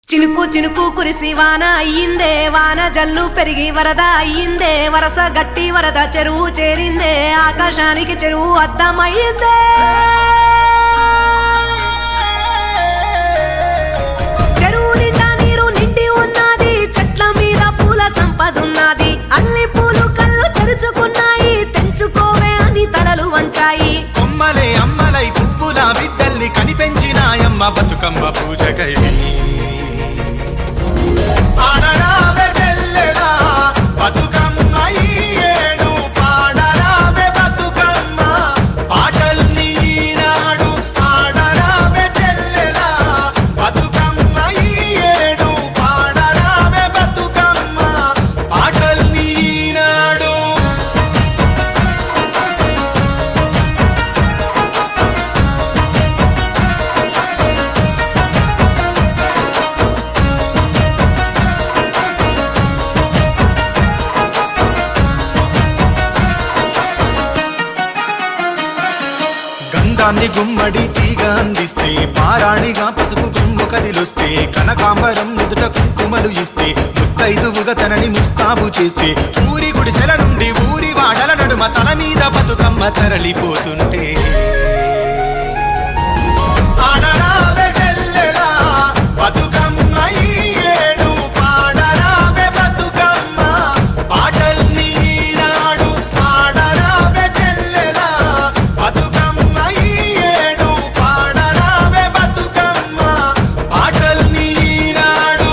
చినుకు చినుకు కురిసి వాన అయ్యిందే వాన జల్లు పెరిగి వరద అయ్యిందే వరస గట్టి వరద చెరువు చేరిందే ఆకాశానికి చెరువు అద్దమయ్యిందే చెరువు నిండా నీరు నిండి ఉన్నది చెట్ల మీద పూల సంపదున్నది అల్లి పూలు కళ్ళు తెరుచుకున్నాయి తెంచుకోవే అని తలలు వంచాయి కొమ్మలే అమ్మలై పువ్వుల బిడ్డల్ని కనిపెంచినాయమ్మ బతుకమ్మ పూజకై ఆడరావే చెల్లెలా, బతుకమ్మ ఈ ఏడు పాడరావే బతుకమ్మ, పాటల్ని ఈనాడు ఆడరావే చెల్లెలా, బతుకమ్మ ఈ ఏడు పాడరావే బతుకమ్మ, పాటల్ని ఈనాడు గంధాన్ని గుమ్మడి తీగ అందిస్తే పారాణిగా పసుపు గుమ్ము కదిలొస్తే కనకాంబరం నుదుట కుంకుమలు ఇస్తే ముత్తైదువుగా తనని ముస్తాబు చేస్తే ఊరి గుడిసెల నుండి ఊరి వాడల నడుమ తల మీద బతుకమ్మ తరలిపోతుంటే ఆడరావే చెల్లెలా, బతుకమ్మ ఈ ఏడు పాడరావే బతుకమ్మ, పాటల్ని ఈనాడు ఆడరావే చెల్లెలా, బతుకమ్మ ఈ ఏడు పాడరావే బతుకమ్మ, పాటల్ని ఈనాడు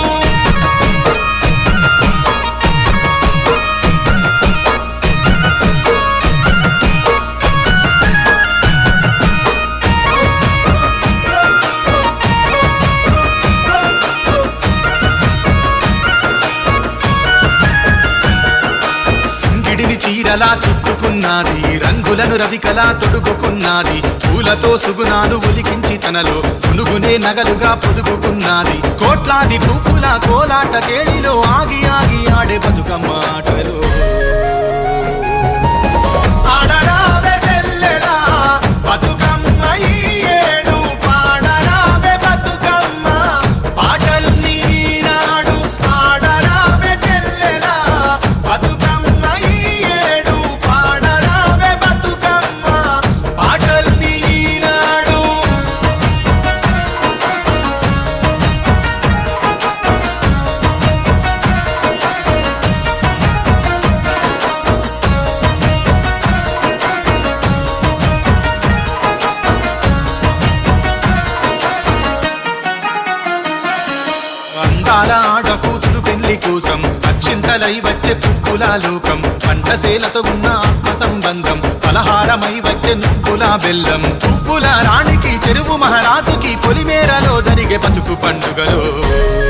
సింగిడిని చీరలా చుట్టుకున్నది రంగులను రవికలా తొడుగుకున్నది పూలతో సుగుణాలు ఒలికించి తనలో పునుగునే నగలుగా పొదుగుకున్నది కోట్లాది పువ్వుల కోలాట కేళిలో ఆగి ఆగి ఆడే బతుకమ్మ ఆటలు ఆడరావే చెల్లెలా, బతుకమ్మ ఈ ఏడు పాడరావే బతుకమ్మ, పాటల్ని ఈనాడు ఆడరావే చెల్లెలా, బతుకమ్మ ఈ ఏడు పాడరావే బతుకమ్మ, పాటల్ని ఈనాడు అందాల ఆడ కూతురు పెళ్లి కోసం అక్షింతలై వచ్చే పువ్వుల లోకం పంటసేలతో ఉన్న ఆత్మ సంబంధం పలహారమై వచ్చే నువ్వుల బెల్లం పువ్వుల రాణికి చెరువు మహారాజుకి పొలిమేరలో జరిగే బతుకు పండుగలో